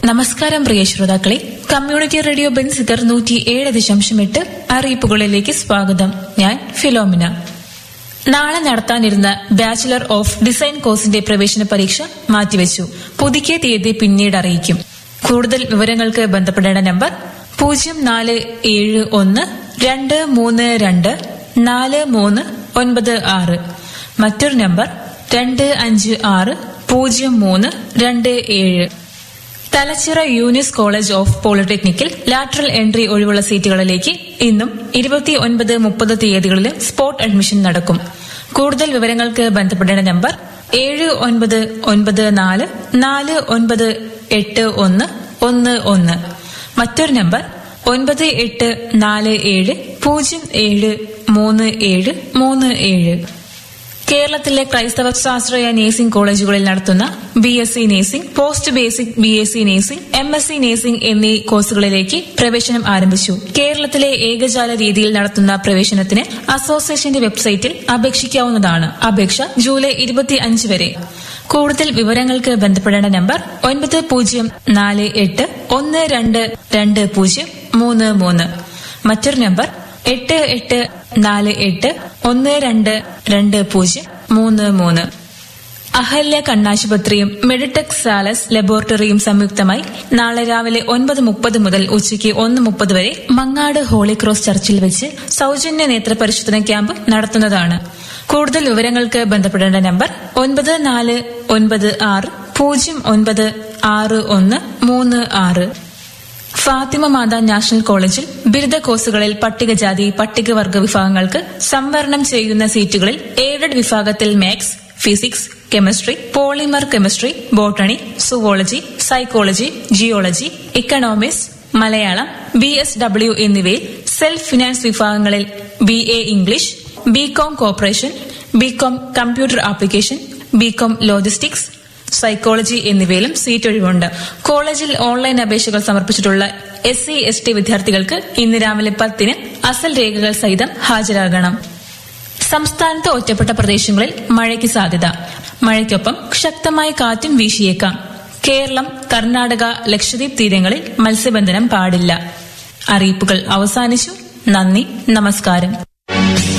നമസ്കാരം പ്രിയ ശ്രോതാക്കളെ community radio ബെൻസിക്കർ നൂറ്റി ഏഴ് ദശാംശം എട്ട് അറിയിപ്പുകളിലേക്ക് സ്വാഗതം ഞാൻ ഫിലോമിന നാളെ നടത്താനിരുന്ന ബാച്ചിലർ ഓഫ് ഡിസൈൻ കോഴ്സിന്റെ പ്രവേശന പരീക്ഷ മാറ്റിവെച്ചു പുതുക്കിയ തീയതി പിന്നീട് അറിയിക്കും കൂടുതൽ വിവരങ്ങൾക്ക് ബന്ധപ്പെടേണ്ട നമ്പർ പൂജ്യം നാല് ഏഴ് ഒന്ന് രണ്ട് മൂന്ന് രണ്ട് നാല് മൂന്ന് ഒൻപത് ആറ് മറ്റൊരു നമ്പർ രണ്ട് അഞ്ച് ആറ് പൂജ്യം മൂന്ന് രണ്ട് ഏഴ് തലച്ചിറ യൂനിസ് കോളേജ് ഓഫ് പോളിടെക്നിക്കിൽ ലാറ്ററൽ എൻട്രി ഒഴിവുള്ള സീറ്റുകളിലേക്ക് ഇന്നും ഇരുപത്തി ഒൻപത് മുപ്പത് തീയതികളിലും സ്പോട്ട് അഡ്മിഷൻ നടക്കും കൂടുതൽ വിവരങ്ങൾക്ക് ബന്ധപ്പെടേണ്ട നമ്പർ ഏഴ് ഒൻപത് ഒൻപത് നാല് നാല് ഒൻപത് എട്ട് ഒന്ന് ഒന്ന് ഒന്ന് മറ്റൊരു നമ്പർ ഒൻപത് എട്ട് നാല് ഏഴ് പൂജ്യം ഏഴ് മൂന്ന് ഏഴ് മൂന്ന് ഏഴ് കേരളത്തിലെ ക്രൈസ്തവ സ്വാശ്രയ നേഴ്സിംഗ് കോളേജുകളിൽ നടത്തുന്ന B S C nursing post basic B S C nursing M S C nursing എന്നീ കോഴ്സുകളിലേക്ക് പ്രവേശനം ആരംഭിച്ചു കേരളത്തിലെ ഏകജാല രീതിയിൽ നടത്തുന്ന പ്രവേശനത്തിന് അസോസിയേഷന്റെ വെബ്സൈറ്റിൽ അപേക്ഷിക്കാവുന്നതാണ് അപേക്ഷ ജൂലൈ ഇരുപത്തി അഞ്ച് വരെ കൂടുതൽ വിവരങ്ങൾക്ക് ബന്ധപ്പെടേണ്ട നമ്പർ ഒൻപത് പൂജ്യം നാല് എട്ട് ഒന്ന് രണ്ട് രണ്ട് പൂജ്യം മൂന്ന് മൂന്ന് മറ്റൊരു നമ്പർ എട്ട് എട്ട് നാല് എട്ട് ഒന്ന് രണ്ട് രണ്ട് പൂജ്യം മൂന്ന് മൂന്ന് അഹല്യ കണ്ണാശുപത്രിയും മെഡിടെക് സാലസ് ലബോറട്ടറിയും സംയുക്തമായി നാളെ രാവിലെ ഒൻപത് മുപ്പത് മുതൽ ഉച്ചയ്ക്ക് ഒന്ന് മുപ്പത് വരെ മങ്ങാട് ഹോളി ക്രോസ് ചർച്ചിൽ വെച്ച് സൌജന്യ നേത്ര പരിശോധന ക്യാമ്പ് നടത്തുന്നതാണ് കൂടുതൽ വിവരങ്ങൾക്ക് ബന്ധപ്പെടേണ്ട നമ്പർ ഒൻപത് നാല് ഒൻപത് ആറ് പൂജ്യം ഒൻപത് ആറ് ഒന്ന് മൂന്ന് ആറ് ഫാത്തിമ മാതാ നാഷണൽ കോളേജിൽ ബിരുദ കോഴ്സുകളിൽ പട്ടികജാതി പട്ടികവർഗ വിഭാഗങ്ങൾക്ക് സംവരണം ചെയ്യുന്ന സീറ്റുകളിൽ എയ്ഡഡ് വിഭാഗത്തിൽ maths physics chemistry polymer chemistry botany zoology psychology geology economics Malayalam B S W എന്നിവയിൽ സെൽഫ് ഫിനാൻസ് വിഭാഗങ്ങളിൽ B A English B com cooperation B com computer application B com logistics psychology എന്നിവയിലും സീറ്റ് ഒഴിവുണ്ട് കോളേജിൽ online അപേക്ഷകൾ സമർപ്പിച്ചിട്ടുള്ള S C S T വിദ്യാർത്ഥികൾക്ക് ഇന്ന് രാവിലെ പത്തിന് അസൽ രേഖകൾ സഹിതം ഹാജരാകണം സംസ്ഥാനത്ത് ഒറ്റപ്പെട്ട പ്രദേശങ്ങളിൽ മഴയ്ക്ക് സാധ്യത മഴയ്ക്കൊപ്പം ശക്തമായ കാറ്റും വീശിയേക്കാം കേരളം കർണാടക ലക്ഷദ്വീപ് തീരങ്ങളിൽ മത്സ്യബന്ധനം പാടില്ല അറിയിപ്പുകൾ അവസാനിച്ചു നന്ദി നമസ്കാരം